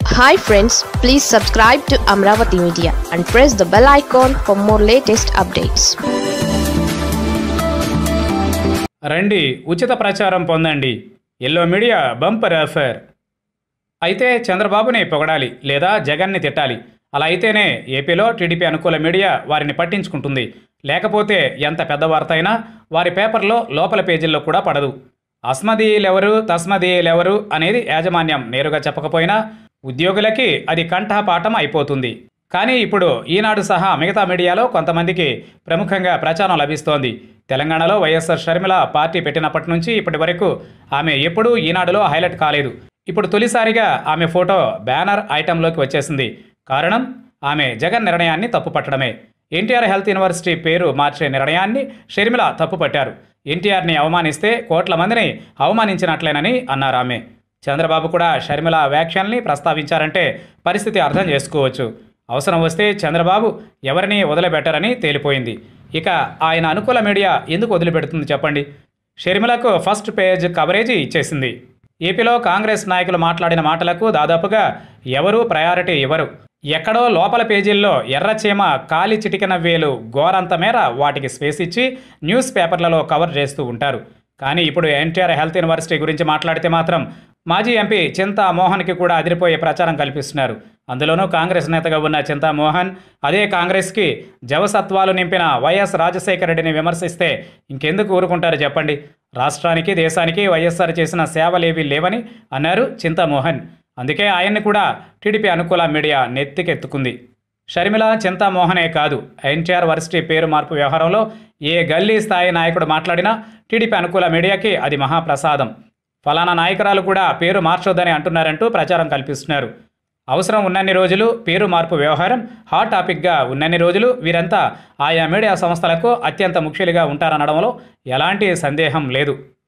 hi friends please subscribe to Amaravati media and press the bell icon for more latest updates రండి ఉచిత ప్రచారం పొందండి yellow media bumper offer అయితే చంద్రబాబుని పొగడాలి లేదా జగన్ని తిట్టాలి అలా అయితేనే ఏపీలో టీడీపీ అనుకూల మీడియా వారిని పట్టించుకుంటుంది లేకపోతే ఎంత పెద్ద వార్త అయినా వారి పేపర్లో లోపల పేజీల్లో కూడా పడదు అస్మదీయులెవరు తస్మదీయులెవరు అనేది యాజమాన్యం నేరుగా చెప్పకపోయినా ఉద్యోగులకి అది కంఠపాఠం అయిపోతుంది కానీ ఇప్పుడు ఈనాడు సహా మిగతా మీడియాలో కొంతమందికి ప్రముఖంగా ప్రచారం లభిస్తోంది తెలంగాణలో వైఎస్ఆర్ షర్మిల పార్టీ పెట్టినప్పటి నుంచి ఇప్పటి వరకు ఆమె ఎప్పుడూ ఈనాడులో హైలైట్ కాలేదు ఇప్పుడు తొలిసారిగా ఆమె ఫోటో బ్యానర్ ఐటెంలోకి వచ్చేసింది కారణం ఆమె జగన్ నిర్ణయాన్ని తప్పుపట్టడమే ఎన్టీఆర్ హెల్త్ యూనివర్సిటీ పేరు మార్చే నిర్ణయాన్ని షర్మిల తప్పుపట్టారు ఎన్టీఆర్ని అవమానిస్తే కోట్ల మందిని అవమానించినట్లేనని అన్నారు ఆమె చంద్రబాబు కూడా షర్మిల వ్యాఖ్యల్ని ప్రస్తావించారంటే పరిస్థితి అర్థం చేసుకోవచ్చు అవసరం వస్తే చంద్రబాబు ఎవరిని వదిలిపెట్టరని తేలిపోయింది ఇక ఆయన అనుకూల మీడియా ఎందుకు వదిలిపెడుతుంది చెప్పండి షర్మిలకు ఫస్ట్ పేజ్ కవరేజీ ఇచ్చేసింది ఏపీలో కాంగ్రెస్ నాయకులు మాట్లాడిన మాటలకు దాదాపుగా ఎవరూ ప్రయారిటీ ఇవ్వరు ఎక్కడో లోపల పేజీల్లో ఎర్రచీమ కాలి చిటికెన వేలు గోరంత మేర వాటికి స్పేస్ ఇచ్చి న్యూస్ పేపర్లలో కవర్ చేస్తూ ఉంటారు కానీ ఇప్పుడు ఎన్టీఆర్ హెల్త్ యూనివర్సిటీ గురించి మాట్లాడితే మాత్రం మాజీ ఎంపీ చింతా మోహన్కి కూడా అదిరిపోయే ప్రచారం కల్పిస్తున్నారు అందులోనూ కాంగ్రెస్ నేతగా ఉన్న చింతా మోహన్ అదే కాంగ్రెస్కి జవసత్వాలు నింపిన వైఎస్ రాజశేఖర రెడ్డిని విమర్శిస్తే ఇంకెందుకు ఊరుకుంటారు చెప్పండి రాష్ట్రానికి దేశానికి వైఎస్ఆర్ చేసిన సేవలేవీ లేవని అన్నారు చింతామోహన్ అందుకే ఆయన్ని కూడా టీడీపీ అనుకూల మీడియా నెత్తికెత్తుకుంది షర్మిల చింతామోహనే కాదు ఎన్టీఆర్ వర్సిటీ పేరు మార్పు వ్యవహారంలో ఏ గల్లీ స్థాయి నాయకుడు మాట్లాడినా టీడీపీ అనుకూల మీడియాకి అది మహాప్రసాదం ఫలానా నాయకురాలు కూడా పేరు మార్చొద్దని అంటున్నారంటూ ప్రచారం కల్పిస్తున్నారు అవసరం ఉన్నన్ని రోజులు పేరు మార్పు వ్యవహారం హాట్ టాపిక్గా ఉన్నన్ని రోజులు వీరంతా ఆయా మీడియా సంస్థలకు అత్యంత ముఖ్యులుగా ఉంటారనడంలో ఎలాంటి సందేహం లేదు